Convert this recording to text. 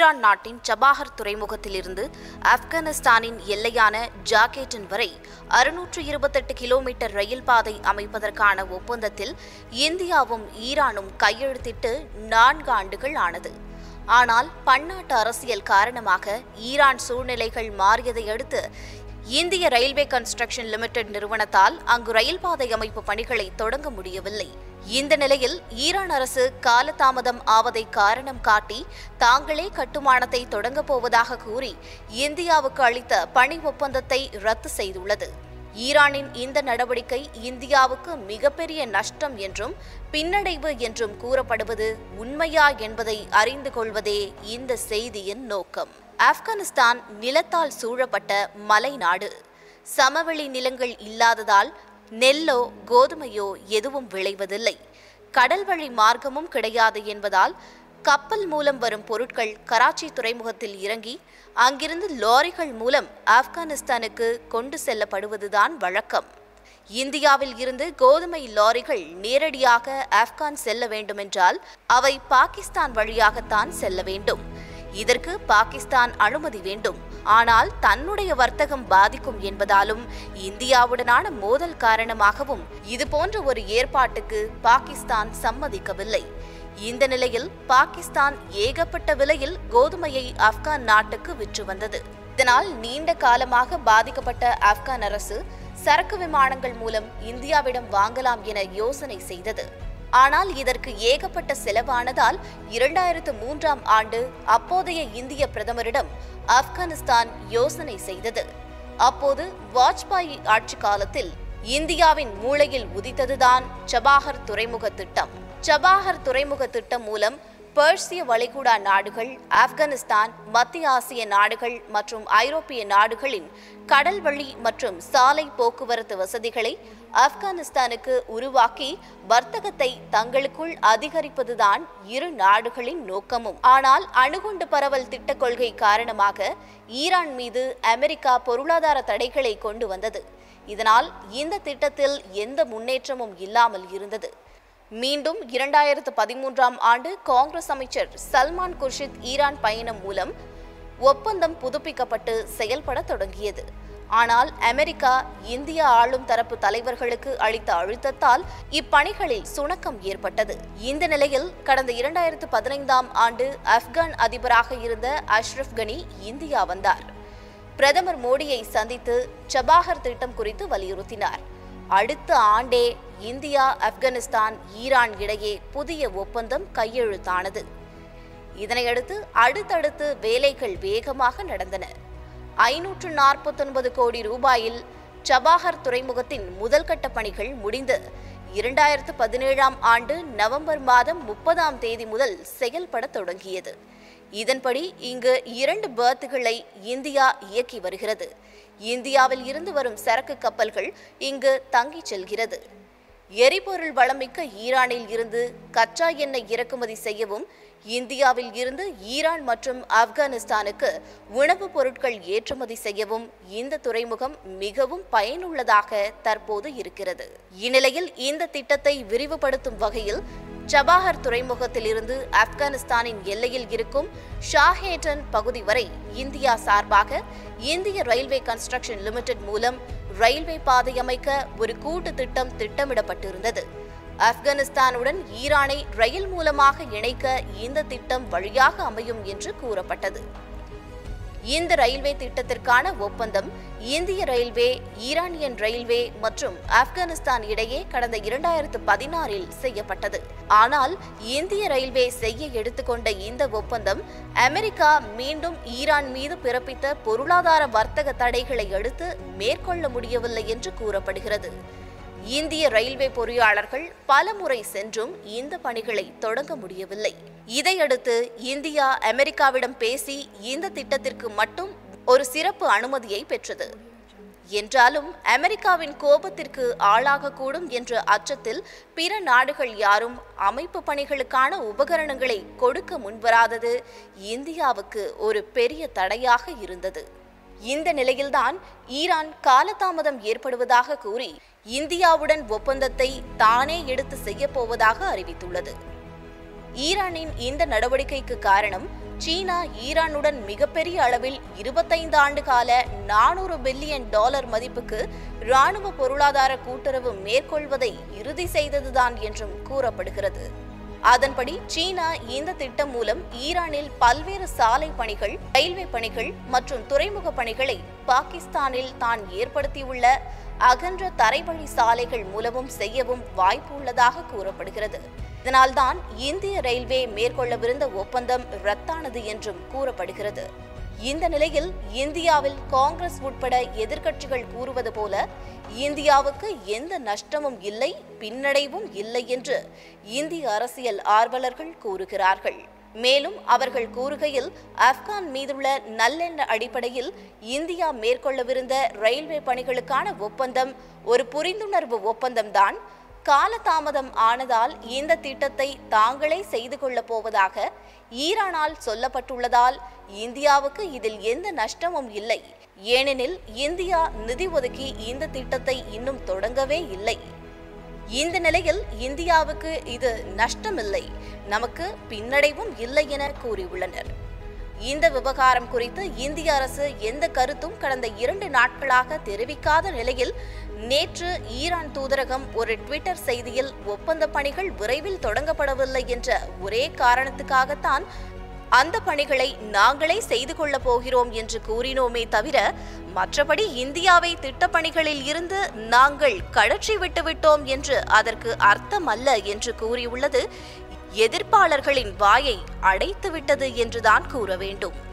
Iran நாட்டின் சபாஹர் துறைமுகத்திலிருந்து ஆப்கானிஸ்தானின் எல்லையான ஜாகேட்டன் வரை அறுநூற்று இருபத்தெட்டு கிலோமீட்டர் ரயில் பாதை அமைப்பதற்கான ஒப்பந்தத்தில் இந்தியாவும் ஈரானும் கையெழுத்திட்டு நான்கு ஆண்டுகள் ஆனது ஆனால் பன்னாட்டு அரசியல் காரணமாக ஈரான் சூழ்நிலைகள் மாறியதை அடுத்து இந்திய ரயில்வே கன்ஸ்ட்ரக்ஷன் லிமிடெட் நிறுவனத்தால் அங்கு ரயில் பாதை அமைப்பு பணிகளை தொடங்க முடியவில்லை இந்த நிலையில் ஈரான் அரசு காலதாமதம் ஆவதை காரணம் காட்டி தாங்களே கட்டுமானத்தை தொடங்கப் போவதாக கூறி இந்தியாவுக்கு அளித்த பணி ஒப்பந்தத்தை ரத்து செய்துள்ளது ஈரானின் இந்த நடவடிக்கை இந்தியாவுக்கு மிகப்பெரிய நஷ்டம் என்றும் பின்னடைவு என்றும் கூறப்படுவது உண்மையா என்பதை அறிந்து கொள்வதே இந்த செய்தியின் நோக்கம் ஆப்கானிஸ்தான் நிலத்தால் சூழப்பட்ட மலை நாடு சமவெளி நிலங்கள் இல்லாததால் நெல்லோ கோதுமையோ எதுவும் விளைவதில்லை கடல் வழி மார்க்கமும் கிடையாது என்பதால் கப்பல் மூலம் வரும் பொருட்கள் கராச்சி துறைமுகத்தில் இறங்கி அங்கிருந்து லாரிகள் மூலம் ஆப்கானிஸ்தானுக்கு கொண்டு செல்லப்படுவதுதான் வழக்கம் இந்தியாவில் இருந்து கோதுமை லாரிகள் நேரடியாக ஆப்கான் செல்ல வேண்டுமென்றால் அவை பாகிஸ்தான் வழியாகத்தான் செல்ல வேண்டும் இதற்கு பாகிஸ்தான் அனுமதி வேண்டும் ஆனால் தன்னுடைய வர்த்தகம் பாதிக்கும் என்பதாலும் இந்தியாவுடனான மோதல் காரணமாகவும் இதுபோன்ற ஒரு ஏற்பாட்டுக்கு பாகிஸ்தான் சம்மதிக்கவில்லை இந்த நிலையில் பாகிஸ்தான் ஏகப்பட்ட விலையில் கோதுமையை ஆப்கான் நாட்டுக்கு விற்று வந்தது இதனால் நீண்ட காலமாக பாதிக்கப்பட்ட ஆப்கான் அரசு சரக்கு விமானங்கள் மூலம் இந்தியாவிடம் வாங்கலாம் என யோசனை செய்தது ஆனால் இதற்கு ஏகப்பட்ட செலவானதால் இரண்டாயிரத்து மூன்றாம் ஆண்டு அப்போதைய இந்திய பிரதமரிடம் ஆப்கானிஸ்தான் யோசனை செய்தது அப்போது வாஜ்பாய் ஆட்சி காலத்தில் இந்தியாவின் மூளையில் உதித்ததுதான் சபாஹர் துறைமுக திட்டம் சபாஹர் துறைமுக திட்டம் மூலம் பெர்சிய வளைகுடா நாடுகள் ஆப்கானிஸ்தான் மத்திய ஆசிய நாடுகள் மற்றும் ஐரோப்பிய நாடுகளின் கடல் வழி மற்றும் சாலை போக்குவரத்து வசதிகளை ஆப்கானிஸ்தானுக்கு உருவாக்கி வர்த்தகத்தை தங்களுக்குள் அதிகரிப்பதுதான் இரு நாடுகளின் நோக்கமும் ஆனால் அணுகுண்டு பரவல் திட்ட கொள்கை காரணமாக ஈரான் மீது அமெரிக்கா பொருளாதார தடைகளை கொண்டு வந்தது இதனால் இந்த திட்டத்தில் எந்த முன்னேற்றமும் இல்லாமல் இருந்தது மீண்டும் இரண்டாயிரத்து பதிமூன்றாம் ஆண்டு காங்கிரஸ் அமைச்சர் சல்மான் குர்ஷித் ஈரான் பயணம் மூலம் ஒப்பந்தம் புதுப்பிக்கப்பட்டு செயல்பட தொடங்கியது ஆனால் அமெரிக்கா இந்திய ஆளும் தரப்பு தலைவர்களுக்கு அளித்த அழுத்தத்தால் இப்பணிகளில் சுணக்கம் ஏற்பட்டது இந்த நிலையில் கடந்த இரண்டாயிரத்து பதினைந்தாம் ஆண்டு ஆப்கான் அதிபராக இருந்த அஷ்ரப் கனி இந்தியா வந்தார் பிரதமர் மோடியை சந்தித்து சபாஹர் திட்டம் குறித்து வலியுறுத்தினார் அடுத்த ஆண்டே இந்தியா ஆப்கானிஸ்தான் ஈரான் இடையே புதிய ஒப்பந்தம் கையெழுத்தானது இதனையடுத்து அடுத்தடுத்து வேலைகள் வேகமாக நடந்தன ஐநூற்று நாற்பத்தொன்பது கோடி ரூபாயில் சபாஹர் துறைமுகத்தின் முதல்கட்ட பணிகள் முடிந்து இரண்டாயிரத்து பதினேழாம் ஆண்டு நவம்பர் மாதம் முப்பதாம் தேதி முதல் செயல்பட தொடங்கியது இதன்படி இங்கு இரண்டு பேர்த்துகளை இந்தியா இயக்கி வருகிறது இந்தியாவில் இருந்து வரும் சரக்கு கப்பல்கள் இங்கு தங்கிச் செல்கிறது எரிபொருள் வளமிக்க ஈரானில் இருந்து கச்சா எண்ணெய் இறக்குமதி செய்யவும் இந்தியாவில் இருந்து ஈரான் மற்றும் ஆப்கானிஸ்தானுக்கு உணவுப் பொருட்கள் ஏற்றுமதி செய்யவும் இந்த துறைமுகம் மிகவும் பயனுள்ளதாக தற்போது இருக்கிறது இந்நிலையில் இந்த திட்டத்தை விரிவுபடுத்தும் வகையில் ஜபாஹர் துறைமுகத்தில் இருந்து ஆப்கானிஸ்தானின் எல்லையில் இருக்கும் ஷாஹேட்டன் பகுதி வரை இந்தியா சார்பாக இந்திய ரயில்வே கன்ஸ்ட்ரக்ஷன் லிமிடெட் மூலம் ரயில்வே பாதை அமைக்க ஒரு கூட்டு திட்டம் திட்டமிடப்பட்டிருந்தது ஆப்கானிஸ்தானுடன் ஈரானை ரயில் மூலமாக இணைக்க இந்த திட்டம் வழியாக அமையும் என்று கூறப்பட்டது இந்த ரயில்வே திட்டத்திற்கான ஒப்பந்தம் இந்திய ரயில்வே ஈரானியன் ரயில்வே மற்றும் ஆப்கானிஸ்தான் இடையே கடந்த இரண்டாயிரத்து பதினாறில் செய்யப்பட்டது ஆனால் இந்திய ரயில்வே செய்ய எடுத்துக்கொண்ட இந்த ஒப்பந்தம் அமெரிக்கா மீண்டும் ஈரான் மீது பிறப்பித்த பொருளாதார வர்த்தக தடைகளை அடுத்து மேற்கொள்ள முடியவில்லை என்று கூறப்படுகிறது இந்திய ரயில்வே பொறியாளர்கள் பல முறை சென்றும் இந்த பணிகளை தொடங்க முடியவில்லை இதையடுத்து இந்தியா அமெரிக்காவிடம் பேசி இந்த திட்டத்திற்கு மட்டும் ஒரு சிறப்பு அனுமதியை பெற்றது என்றாலும் அமெரிக்காவின் கோபத்திற்கு ஆளாகக்கூடும் என்ற அச்சத்தில் பிற நாடுகள் யாரும் அமைப்பு பணிகளுக்கான உபகரணங்களை கொடுக்க முன்வராதது இந்தியாவுக்கு ஒரு பெரிய தடையாக இருந்தது இந்த நிலையில்தான் ஈரான் காலதாமதம் ஏற்படுவதாக கூறி இந்தியாவுடன் ஒப்பந்தத்தை தானே எடுத்து செய்யப்போவதாக அறிவித்துள்ளது ஈரானின் இந்த நடவடிக்கைக்கு காரணம் சீனா ஈரானுடன் மிகப்பெரிய அளவில் இருபத்தைந்து ஆண்டு கால நானூறு பில்லியன் டாலர் மதிப்புக்கு ராணுவ பொருளாதார கூட்டுறவு மேற்கொள்வதை இறுதி செய்ததுதான் என்றும் கூறப்படுகிறது அதன்படி சீனா இந்த திட்டம் மூலம் ஈரானில் பல்வேறு சாலை பணிகள் ரயில்வே பணிகள் மற்றும் துறைமுக பணிகளை பாகிஸ்தானில் தான் ஏற்படுத்தியுள்ள அகன்ற தரைவழி சாலைகள் மூலமும் செய்யவும் வாய்ப்பு உள்ளதாக கூறப்படுகிறது இதனால்தான் இந்திய ரயில்வே மேற்கொள்ளவிருந்த ஒப்பந்தம் ரத்தானது என்றும் கூறப்படுகிறது இந்த நிலையில் இந்தியாவில் காங்கிரஸ் உட்பட எதிர்க்கட்சிகள் கூறுவது போல இந்தியாவுக்கு எந்த நஷ்டமும் இல்லை பின்னடைவும் இல்லை என்று இந்திய அரசியல் ஆர்வலர்கள் கூறுகிறார்கள் மேலும் அவர்கள் கூறுகையில் ஆப்கான் மீதுள்ள நல்லெண்ண அடிப்படையில் இந்தியா மேற்கொள்ளவிருந்த ரயில்வே பணிகளுக்கான ஒப்பந்தம் ஒரு புரிந்துணர்வு ஒப்பந்தம்தான் காலதாமதம் ஆனதால் இந்த திட்டத்தை தாங்களே செய்து கொள்ளப் போவதாக ஈரானால் சொல்லப்பட்டுள்ளதால் இந்தியாவுக்கு இதில் எந்த நஷ்டமும் இல்லை ஏனெனில் இந்தியா நிதி ஒதுக்கி இந்த திட்டத்தை இன்னும் தொடங்கவே இல்லை இந்த நிலையில் இந்தியாவுக்கு இது நஷ்டமில்லை நமக்கு பின்னடைவும் இல்லை என கூறியுள்ளனர் இந்த விவகாரம் குறித்து இந்திய அரசு எந்த கருத்தும் கடந்த இரண்டு நாட்களாக தெரிவிக்காத நிலையில் நேற்று ஈரான் தூதரகம் ஒரு ட்விட்டர் செய்தியில் ஒப்பந்த பணிகள் விரைவில் தொடங்கப்படவில்லை என்ற ஒரே காரணத்துக்காகத்தான் அந்த பணிகளை நாங்களே செய்து கொள்ளப் போகிறோம் என்று கூறினோமே தவிர மற்றபடி இந்தியாவை திட்டப்பணிகளில் இருந்து நாங்கள் கழற்றி விட்டுவிட்டோம் என்று அதற்கு அர்த்தமல்ல என்று கூறியுள்ளது எதிர்ப்பாளர்களின் வாயை அடைத்துவிட்டது என்றுதான் கூற வேண்டும்